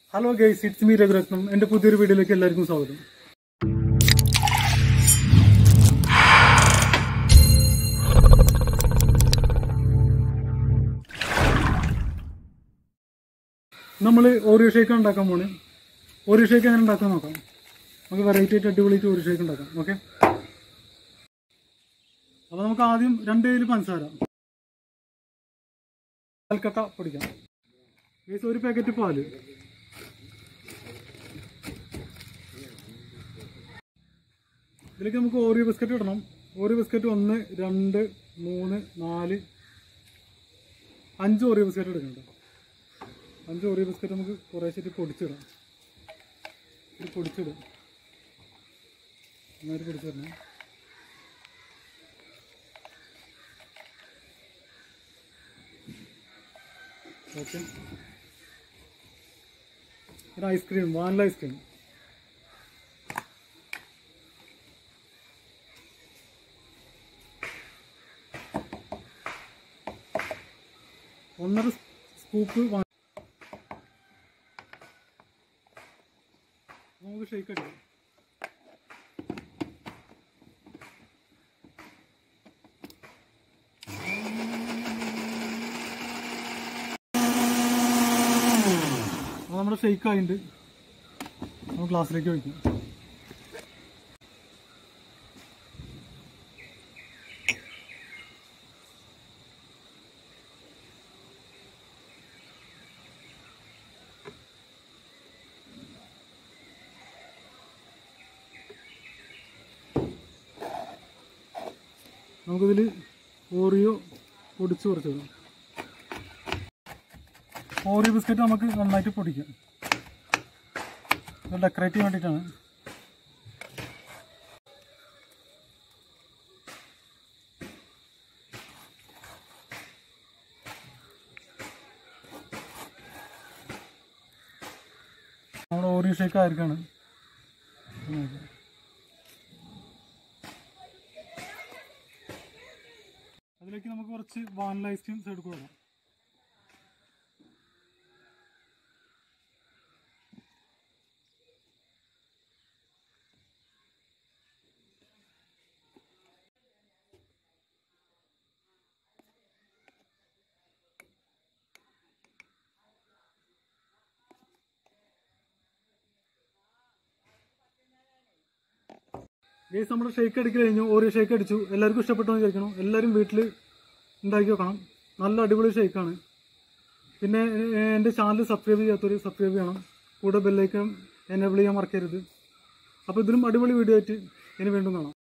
hello guys it's me Raghuratnam എന്റെ പുതിയൊരു വീഡിയോയിലേക്ക് എല്ലാവർക്കും സ്വാഗതം നമ്മൾ ഓറിയോ ഷേക്ക് ഉണ്ടാക്കാൻ പോണ് ഓറിയോ ഷേക്ക് എങ്ങനെ ഉണ്ടാക്കാൻ നോക്കാം നമുക്ക് വെറൈറ്റി ആയിട്ട് അടിപൊളിയായിട്ട് ഓറിയോ ഷേക്ക് ഉണ്ടാക്കാം ഓക്കെ അപ്പോൾ നമുക്ക് ആദ്യം രണ്ട് കയ്യിൽ പഞ്ചസാര കൽക്കട്ട പൊടിക്കാം ഗൈസ് ഒരു പാക്കറ്റ് പാല് ഇതിലേക്ക് നമുക്ക് ഓറിയോ ബിസ്ക്കറ്റ് ഇടണം ഓറിയോ ബിസ്ക്കറ്റ് ഒന്ന് രണ്ട് മൂന്ന് നാല് അഞ്ച് ഓറിയോ ബിസ്ക്കറ്റ് എടുക്കണ്ട അഞ്ച് ഓറിയോ ബിസ്ക്കറ്റ് നമുക്ക് കുറേശ്ശിട്ട് പൊടിച്ചിടാം ഇത് പൊടിച്ചിടും നന്നായിട്ട് പൊടിച്ചിടണം ഓക്കെ ഒരു ഐസ്ക്രീം വാനില ഐസ്ക്രീം ഒന്നര സ്കൂപ്പ് വാ- നമുക്ക് ഷേക്ക് അടിക്കാം അപ്പോൾ നമ്മുടെ ഷേക്ക് ആയിട്ടുണ്ട് നമുക്ക് ഗ്ലാസ്സിലേക്ക് ഒഴിക്കും നമുക്കിതിൽ ഓറിയോ പൊടിച്ച് കുറച്ച് വിടാം ഓറിയോ ബിസ്ക്കറ്റ് നമുക്ക് നന്നായിട്ട് പൊടിക്കാം ഇത് ഡെക്കറേറ്റ് ചെയ്യാൻ വേണ്ടിയിട്ടാണ് നമ്മുടെ ഓറിയോ ഷേക്ക് ആയിരിക്കാണ് അതിലേക്ക് നമുക്ക് കുറച്ച് വാനില ഐസ്ക്രീം സൈഡ് കൊടുക്കാം ഗേസ് നമ്മുടെ ഷേക്ക് അടിക്ക് കഴിഞ്ഞു ഓരോ ഷേക്ക് അടിച്ചു എല്ലാവർക്കും ഇഷ്ടപ്പെട്ടു എന്ന് വിചാരിക്കണം എല്ലാവരും വീട്ടിൽ ഉണ്ടാക്കി വെക്കണം നല്ല അടിപൊളി ഷേക്കാണ് പിന്നെ ഏഹ്, എൻ്റെ ചാനൽ സബ്സ്ക്രൈബ് ചെയ്യാത്തവർ സബ്സ്ക്രൈബ് ചെയ്യണം കൂടെ ബെല്ലൈക്കൺ എനേബിൾ ചെയ്യാൻ മറക്കരുത് അപ്പോൾ ഇതിലും അടിപൊളി വീഡിയോ ആയിട്ട് ഇനി വീണ്ടും കാണാം